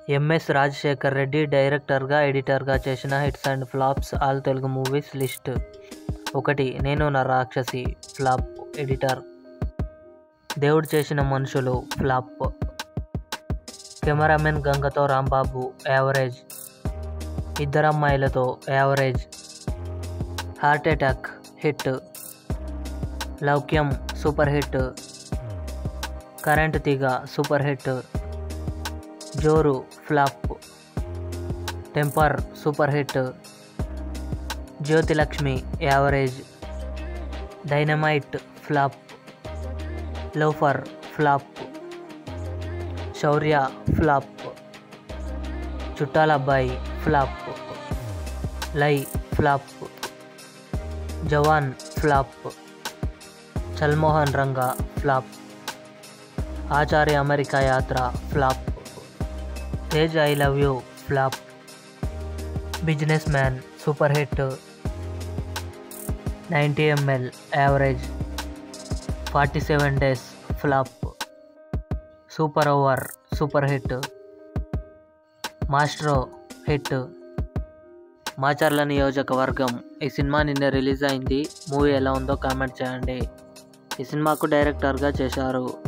MS Rajasekhar Reddy డైరెక్టర్గా ఎడిటర్గా చేసిన hits and flops all Telugu movies list ఒకటి Nenu Naa Rakshasi flop editor Devudu Chesina Manushulu flop cameraman గంగతో రాంబాబు యావరేజ్ ఇద్దరమ్మాయిలతో average heart attack hit Loukyam super hit current Theega super hit Joru flop temper super hit Jyothilakshmi average dynamite flop loafer flop Shourya flop Chuttalabbayi flop lie flop Jawaan flop Chalmohan Ranga flop Acharya America Yatra flop Tej I love you flop business man super hit ninety ML average forty seven days flop super over super hit maestro hit Macherla Niyojakavargam ఈ cinema నిన్న release అయింది movie ఎలా ఉందో comment చేయండి ఈ సినిమాకు డైరెక్టర్గా చేశారు